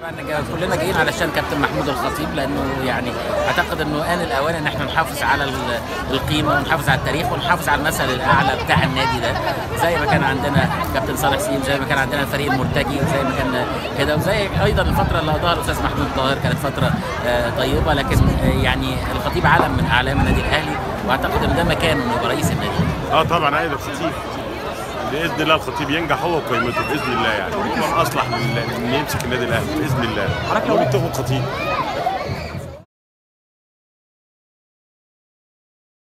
طبعا جا- كلنا جايين علشان كابتن محمود الخطيب لانه يعني اعتقد انه ان الاوان ان احنا نحافظ على ال- القيمه ونحافظ على التاريخ ونحافظ على المثل الاعلى بتاع النادي ده زي ما كان عندنا كابتن صالح سليم زي ما كان عندنا الفريق المرتجي وزي ما كان كده وزي ايضا الفتره اللي قضاها الاستاذ محمود طاهر كانت فتره آه، طيبه لكن آه، يعني الخطيب علم من اعلام النادي الاهلي واعتقد ان ده مكانه انه يبقى رئيس النادي اه طبعا ايوه كتير باذن الله الخطيب ينجح هو وقيمته باذن الله يعني هو الاصلح لل- ان يمسك النادي الاهلي باذن الله حضرتك لو- لو بيتفق خطيب